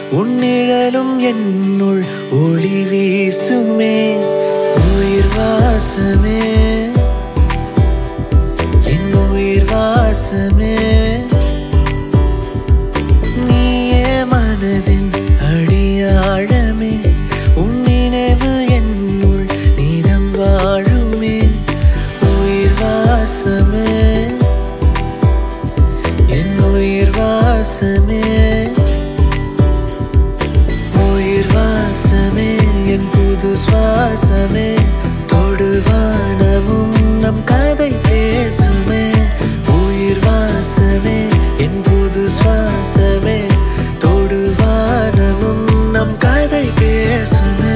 உன் நிழலும் என்னுள் ஒளி வீசுமே உயிர் வாசமே என் உயிர் வாசமே நீயே மனதின் அடியாழமே உன் நினைவு என்னுள் நீதம் வாழுமே உயிர் வாசமே என் உயிர் வாசமே உயிர் வாசமே என் புது சுவாசமே தொடுவானமும் நம் கதை பேசுமே உயிர் வாசமே என் புது சுவாசமே தொடுவானமும் நம் கதை பேசுமே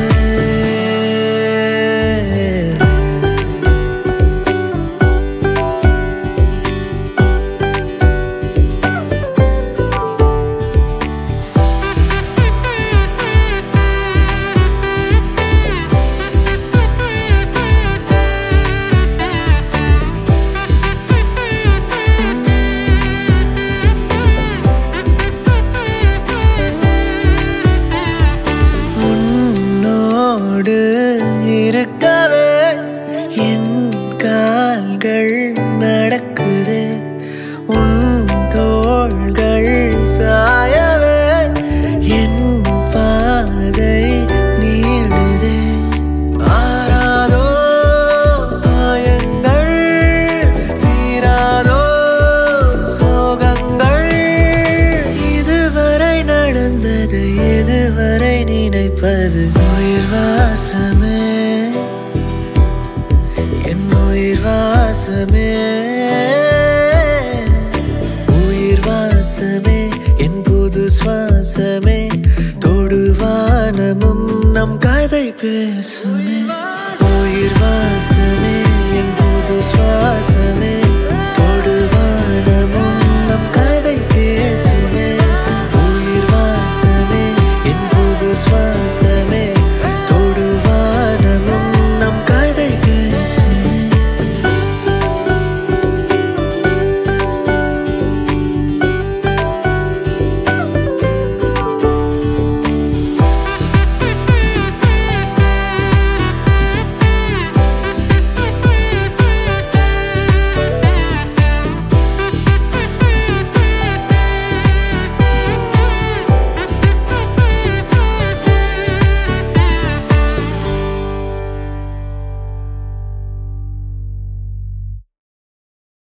உன்னோடு இருக்கவே என் கால்கள் நடக்குதே உன் தோள்கள் சாயவே என் பாதை நீளுதே ஆறாதோ காயங்கள் தீராதோ சோகங்கள் இதுவரை நடந்தது எதுவரை நினைப்பது உயிர் வாசமே என் உயிர் வாசமே உயிர் வாசமே என் புது சுவாசமே தொடுவானமும் நம் கதை பேசு